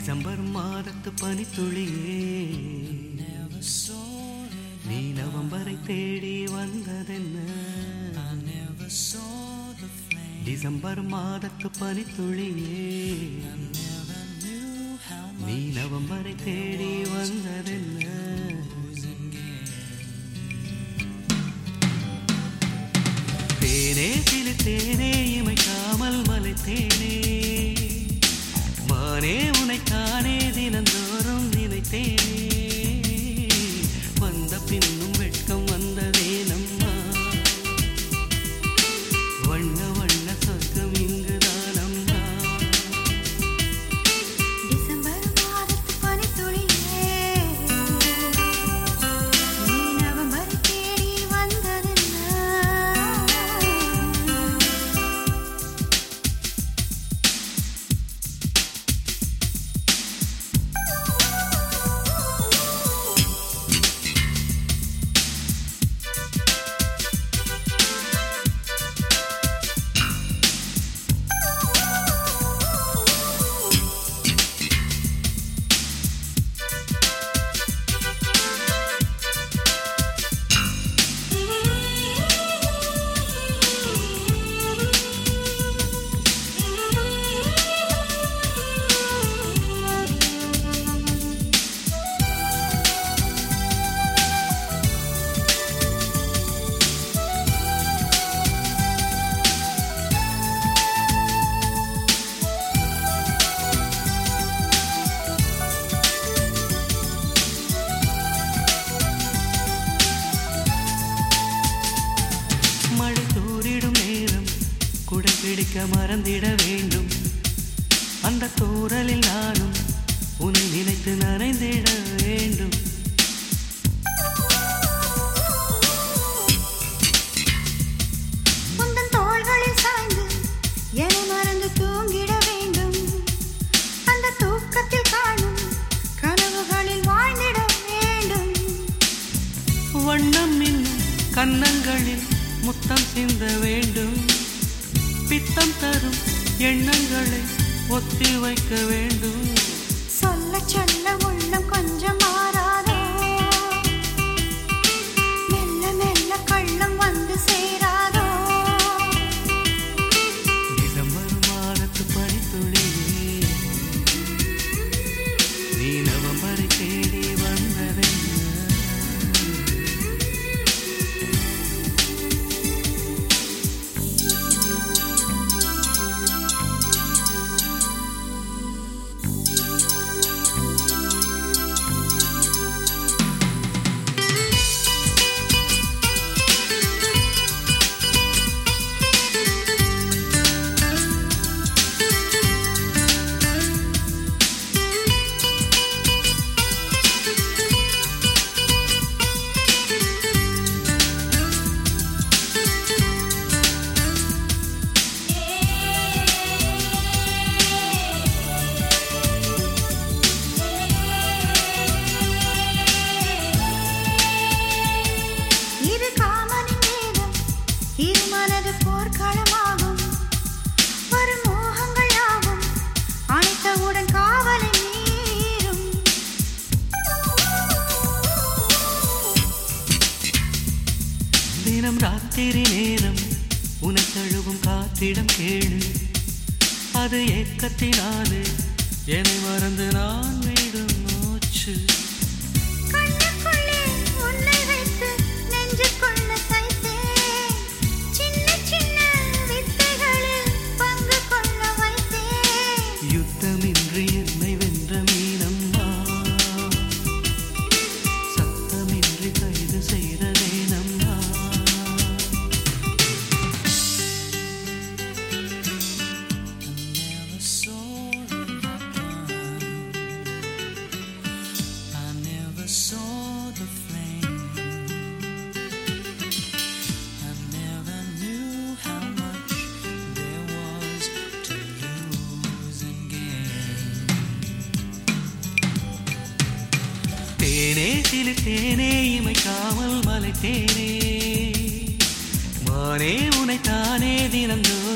December மாதத்து பனித்துளியே நீ நவம்பரை தேடி வந்ததென்ன டிசம்பர் மாதத்து பனித்துளியே நீ நவம்பரை தேடி வந்ததென்ன தேனே சிலு தேனே இமைக்காமல் மலைத்தேனே மானே உனைத்தானே தினந்தோறும் நினைத்தேனே வந்த பின்னும் வெட்கம் வந்ததே நம்மா வண்ண வண்ண சொர்க்கம் இங்குதான் அம்மா டிசம்பர் மாதத்து பனித்துளியே நீ நவம்பர் தேடி வந்ததென்ன மழை தூரிடும் நேரம் குடை பிடிக்க மறந்திட வேண்டும் அந்த தூரலில் நானும் உன்னை நினைத்து நனைந்திட வேண்டும் உந்தன் தோள்களில் சாய்ந்து என்னை மறந்து தூங்கிட வேண்டும் அந்த தூக்கத்தில் காணும் கனவுகளில் வாழ்ந்திட வேண்டும் வண்ணம் இன்னும் கன்னங்களில் முத்தம் சிந்த வேண்டும் பித்தம் தரும் எண்ணங்களை ஒத்தி வைக்க வேண்டும் சொல்ல சொல்ல உள்ளம் கொஞ்சம் மாறாதோ மெல்ல மெல்ல கள்ளம் வந்து சேராதோ டிசம்பர் மாதத்து பனித்துளியே நீ நவம்பரை தேடி வந்ததென்ன இது காமனின் வேதம் இரு மனது போர்க்களமாகும் வரும் மோகங்கள் யாவும் அணைத்தவுடன் காவலை மீறும் தினம் ராத்திரி நேரம் உனை தழுவும் காற்றிடம் கேளு அது ஏக்கத்தினாலே என்னை மறந்து நான் விடும் மூச்சு கண்ணுக்குள்ளே உன்னை வைத்து நெஞ்சுக்குள்ள தைத்தேன் சின்ன சின்ன வித்தைகளில் பங்கு கொள்ள வைத்தேன் யுத்தமின்றி என்னை வென்ற மீனம்மா சத்தமின்றி கைது செய்ததேனம்மா saw the flame. I never knew how much there was to lose and gain. தேனே சிலு தேனே இமைக்காமல் மலைத்தேனே மானே உனைத்தானே தினந்தோறும்